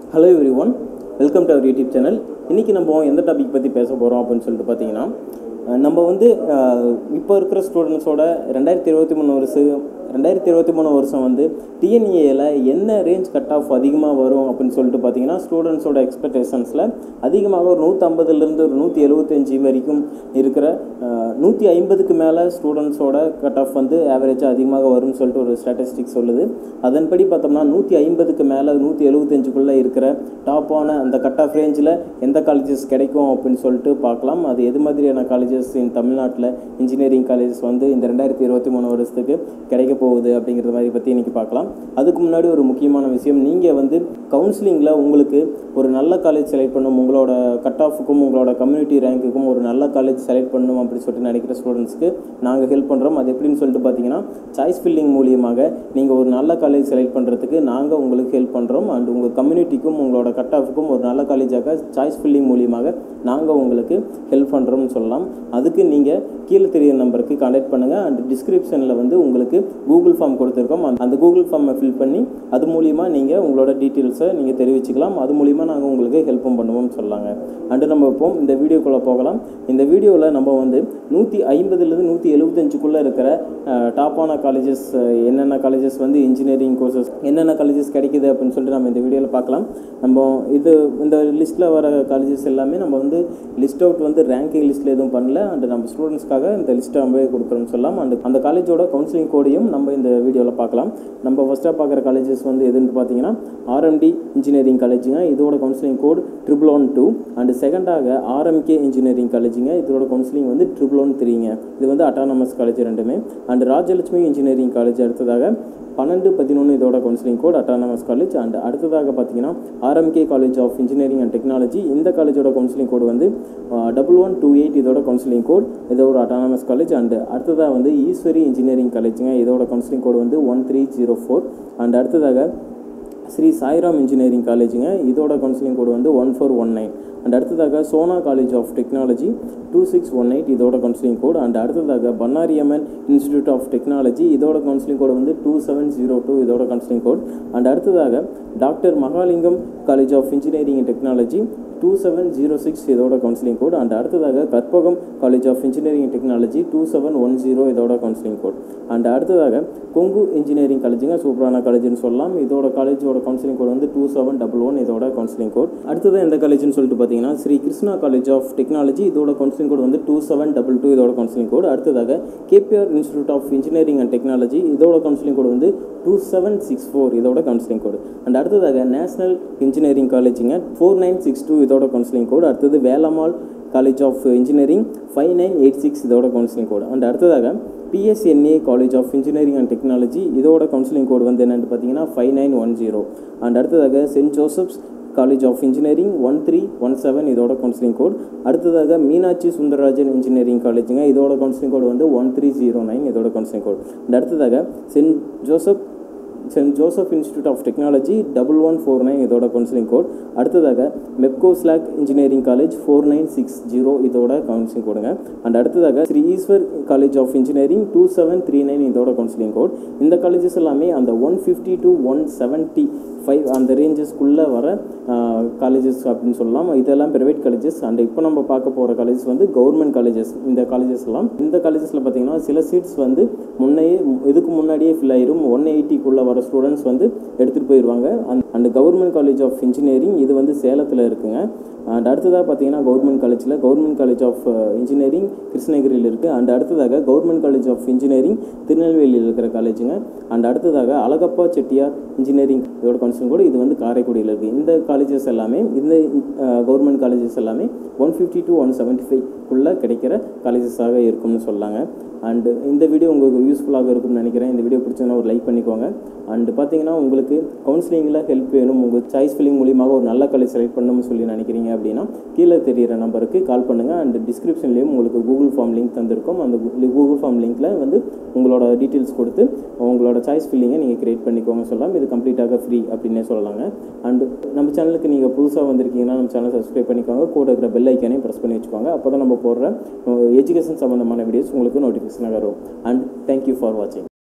hello everyone welcome to our YouTube channel இன்றைக்கி நம்ம எந்த டாபிக் பற்றி பேச போகிறோம் அப்படின்னு சொல்லிட்டு பார்த்தீங்கன்னா அஹ் நம்ம வந்து அஹ், இப்போ இருக்கிற ஸ்டூடெண்ட்ஸோட ரெண்டாயிரத்தி இருபத்தி மூணு வருஷம் ரெண்டாயிரத்தி இருபத்தி மூணு வருஷம் வந்து டிஎன்ஏல என்ன ரேஞ்ச் கட் ஆஃப் அதிகமாக வரும் அப்படின்னு சொல்லிட்டு பார்த்தீங்கன்னா ஸ்டூடெண்ட்ஸோட எக்ஸ்பெக்டேஷன்ஸில் அதிகமாக ஒரு நூற்றம்பதுலேருந்து ஒரு நூற்றி எழுபத்தஞ்சி வரைக்கும் இருக்கிற நூற்றி ஐம்பதுக்கு மேலே ஸ்டூடெண்ட்ஸோட கட் ஆஃப் வந்து ஆவரேஜாக அதிகமாக வரும்னு சொல்லிட்டு ஒரு ஸ்டாட்டிஸ்டிக்ஸ் சொல்லுது அதன்படி பார்த்தோம்னா நூற்றி ஐம்பதுக்கு மேலே நூற்றி எழுபத்தஞ்சுக்குள்ளே இருக்கிற டாப்பான அந்த கட் ஆஃப் ரேஞ்சில் எந்த காலேஜஸ் கிடைக்கும் அப்படின்னு சொல்லிட்டு பார்க்கலாம் அது எது மாதிரியான காலேஜஸ் இன் தமிழ்நாட்டில் இன்ஜினியரிங் காலேஜஸ் வந்து இந்த ரெண்டாயிரத்தி இருபத்தி மூணு வருஷத்துக்கு கிடைக்க போகுது அப்படிங்கிறத மாதிரி பற்றி இன்றைக்கி பார்க்கலாம் அதுக்கு முன்னாடி ஒரு முக்கியமான விஷயம் நீங்கள் வந்து கவுன்சிலிங்கில் உங்களுக்கு ஒரு நல்ல காலேஜ் செலக்ட் பண்ணணும் உங்களோட கட் ஆஃபுக்கும் உங்களோட கம்யூனிட்டி ரேங்க்குக்கும் ஒரு நல்ல காலேஜ் செலக்ட் பண்ணணும் அப்படின்னு சொல்லிட்டு நினைக்கிற ஸ்டூடெண்ட்ஸ்க்கு நாங்கள் ஹெல்ப் பண்ணுறோம் அது எப்படின்னு சொல்லிட்டு பார்த்தீங்கன்னா சாய்ஸ் ஃபில்லிங் மூலியமாக நீங்கள் ஒரு நல்ல காலேஜ் செலக்ட் பண்ணுறதுக்கு நாங்கள் உங்களுக்கு ஹெல்ப் பண்ணுறோம் அண்ட் உங்கள் கம்யூனிட்டிக்கும் உங்களோட கட் ஆஃபுக்கும் ஒரு நல்ல காலேஜாக சாய்ஸ் ஃபில்லிங் மூலியமாக நாங்கள் உங்களுக்கு ஹெல்ப் பண்ணுறோம்னு சொல்லலாம் அதுக்கு நீங்கள் கீழே தெரியிற நம்பருக்கு கான்டாக்ட் பண்ணுங்கள் அண்ட் டிஸ்கிரிப்ஷனில் வந்து உங்களுக்கு கூகுள் ஃபார்ம் கொடுத்துருக்கோம் அந்த- அந்த கூகுள் ஃபார்மை ஃபில் பண்ணி அது மூலியமாக நீங்கள் உங்களோட டீட்டெயில்ஸை நீங்கள் தெரிவிச்சுக்கலாம் அது மூலியமாக நாங்கள் உங்களுக்கு ஹெல்ப்பும் பண்ணுவோம்னு சொல்லாங்க அண்டு நம்ம இப்போ இந்த வீடியோக்குள்ளே போகலாம் இந்த வீடியோவில் நம்ம வந்து நூற்றி ஐம்பதுலேருந்து நூற்றி எழுபத்தஞ்சுக்குள்ளே இருக்கிற டாப்பான காலேஜஸ் என்னென்ன காலேஜஸ் வந்து இன்ஜினியரிங் கோர்சஸ் என்னென்ன காலேஜஸ் கிடைக்குது அப்படின்னு சொல்லிட்டு நம்ம இந்த வீடியோவில் பார்க்கலாம் நம்ம இது இந்த லிஸ்ட்டில் வர காலேஜஸ் எல்லாமே நம்ம வந்து லிஸ்ட் அவுட் வந்து ரேங்கிங் லிஸ்ட்டில் எதுவும் பண்ணல அண்ட் நம்ம ஸ்டூடெண்ட்ஸ்க்காக இந்த லிஸ்ட்டை நம்ம கொடுக்குறோம்னு சொல்லலாம் அண்ட் அந்த காலேஜோட கவுன்சிலிங் கோடையும் நம்ம இந்த வீடியோவில் பார்க்கலாம் நம்ம ஃபஸ்ட்டாக பார்க்குற காலேஜஸ் வந்து எதுன்னு பார்த்தீங்கன்னா ஆர்எம்டி இன்ஜினியரிங் காலேஜுங்க இதோட counselling code triple one two and செகண்டாக ஆர்எம்கே இன்ஜினியரிங் காலேஜுங்க இதோட கவுன்சிலிங் வந்து ட்ரிபிள் ஒன் த்ரீங்க இது வந்து அட்டானமஸ் காலேஜ் ரெண்டுமே அண்ட் ராஜலட்சுமி இன்ஜினியரிங் காலேஜ் அடுத்ததாக பன்னெண்டு பதினொன்று இதோட counselling code autonomous college and அடுத்ததாக பார்த்தீங்கன்னா R M K college of engineering and technology இந்த காலேஜோட கவுன்சிலிங் கோட் வந்து டபுள் ஒன் டூ எயிட் இதோட கவுன்சிலிங் கோட் இது ஒரு அட்டானமஸ் காலேஜ் அண்ட் அடுத்ததாக வந்து ஈஸ்வரி இன்ஜினியரிங் காலேஜுங்க இதோட கவுன்சிலிங் கோட் வந்து one three zero four and அடுத்ததாக ஸ்ரீ சாய்ராம் இன்ஜினியரிங் காலேஜுங்க இதோட கவுன்சிலிங் கோடு வந்து one four one nine and அடுத்ததாக Sona college of technology two six one eight இதோட கவுன்சிலிங் கோட் அண்ட் அடுத்ததாக பன்னாரியம்மன் இன்ஸ்டிடியூட் ஆஃப் டெக்னாலஜி இதோட கவுன்சிலிங் கோடு வந்து டூ செவன் ஜீரோ டூ இதோட கவுன்சிலிங் கோட் அண்ட் அடுத்ததாக doctor Mahalingam college of engineering and technology two seven zero six இதோட counselling code and அடுத்ததாக Karpagam college of engineering and technology two seven one zero இதோட counselling code and அடுத்ததாக Kongu engineering காலேஜுங்க சூப்பரான காலேஜ்னு சொல்லலாம் இதோட காலேஜோட கவுன்சிலிங் கோட் வந்து டூ செவன் டபுள் ஒன் இதோட கவுன்சிலிங் கோட் அடுத்தது எந்த காலேஜ்னு சொல்லிட்டு பார்த்தீங்கன்னா Sri Krishna college of technology இதோட கவுன்சிலிங் கோட் வந்து டூ செவன் டபுள் டூ இதோட கவுன்சிலிங் கோட் அடுத்ததாக K P R institute of engineering and technology இதோட கவுன்சிலிங் கோட் வந்து டூ செவன் சிக்ஸ் ஃபோர் இதோட கவுன்சிலிங் கோட் அண்ட் அடுத்ததாக நேஷனல் இன்ஜினியரிங் காலேஜுங்க ஃபோர் நைன் சிக்ஸ் டூ இதோட கவுன்சிலிங் கோட் அடுத்தது Velammal college of engineering five nine eight six இதோட counselling code and அடுத்ததாக P S N A college of engineering and technology இதோட counselling code வந்து என்னென்னு பார்த்தீங்கன்னா five nine one zero and அடுத்ததாக saint Joseph's college of engineering one three one seven இதோட counselling code அடுத்ததாக Meenakshi Sundararajan engineering காலேஜுங்க இதோட கவுன்சிலிங் கோட் வந்து ஒன் த்ரீ ஜீரோ நைன் இதோட கவுன்சிலிங் கோட் அண்ட் அடுத்ததாக saint Joseph saint Joseph institute of technology double one four nine இதோட counselling code அடுத்ததாக Mepco Schlenk engineering college four nine six zero இதோட counselling கோடுங்க அண்ட் அடுத்ததாக Sri Eswar college of engineering two seven three nine இதோட counselling code இந்த colleges எல்லாமே அந்த one fifty to one seventy five அந்த ரேஞ்சஸ்க்குள்ளே வர காலேஜஸ் அப்படின்னு சொல்லலாம் இதெல்லாம் ப்ரைவேட் காலேஜஸ் அண்ட் இப்போ நம்ம பார்க்க போகிற காலேஜஸ் வந்து கவர்மெண்ட் காலேஜஸ் இந்த காலேஜஸ் எல்லாம் இந்த காலேஜஸில் பார்த்தீங்கன்னா சில சீட்ஸ் வந்து முன்னையே இதுக்கு முன்னாடியே ஃபில் ஆயிரும் ஒன் எயிட்டிக்குள்ளே வர ஸ்டூடெண்ட்ஸ் வந்து எடுத்துகிட்டு போயிடுவாங்க and and government college of engineering இது வந்து சேலத்தில் இருக்குங்க அண்ட் அடுத்ததாக பார்த்தீங்கன்னா கவர்மெண்ட் காலேஜில் கவர்மெண்ட் காலேஜ் ஆஃப் இன்ஜினியரிங் கிருஷ்ணகிரியில் இருக்குது அண்ட் அடுத்ததாக கவர்மெண்ட் காலேஜ் ஆஃப் இன்ஜினியரிங் திருநெல்வேலியில் இருக்கிற காலேஜுங்க அண்ட் அடுத்ததாக அழகப்பா செட்டியார் இன்ஜினியரிங் இதோட கவுன்சிலிங் கூட இது வந்து காரைக்குடியில் இருக்குது இந்த காலேஜஸ் எல்லாமே இந்த கவர்மெண்ட் காலேஜஸ் எல்லாமே one fifty to one seventy ஃபைவ்க்குள்ளே கிடைக்கிற காலேஜஸாக இருக்கும்னு சொல்லாங்க அண்டு இந்த வீடியோ உங்களுக்கு யூஸ்ஃபுல்லாக இருக்கும்னு நினைக்கிறேன் இந்த வீடியோ பிடிச்சதுன்னா ஒரு லைக் பண்ணிக்கோங்க அண்டு பார்த்தீங்கன்னா உங்களுக்கு கவுன்சிலிங்கில் ஹெல்ப் வேணும் உங்கள் சாய்ஸ் ஃபில்லிங் மூலியமாக ஒரு நல்ல காலேஜ் செலக்ட் பண்ணணும்னு சொல்லி நினைக்கிறீங்க அப்படின்னா கீழே தெரியிற நம்பருக்கு கால் பண்ணுங்கள் அண்ட் டிஸ்கிரிப்ஷன்லேயும் உங்களுக்கு கூகுள் ஃபார்ம் லிங்க் தந்திருக்கும் அந்த கூகுள் ஃபார்ம் லிங்க்கில் வந்து உங்களோட டீட்டெயில்ஸ் கொடுத்து உங்களோட சாய்ஸ் ஃபில்லிங்கை நீங்கள் கிரியேட் பண்ணிக்கோங்க சொல்லலாம் இது கம்ப்ளீட்டாக ஃப்ரீ அப்படின்னே சொல்லலாங்க அண்டு நம்ம சேனலுக்கு நீங்கள் புதுசாக வந்திருக்கீங்கன்னா நம்ம சேனல் சப்ஸ்கிரைப் பண்ணிக்கோங்க கூட இருக்கிற பெல் ஐக்கானையும் ப்ரெஸ் பண்ணி வச்சுக்கோங்க அப்போ தான் நம்ம போடுற எஜுகேஷன் சம்மந்தமான வீடியோஸ் உங்களுக்கு நோட்டிஃபிகேஷனாக வரும் அண்ட் தேங்க்யூ ஃபார் வாட்சிங்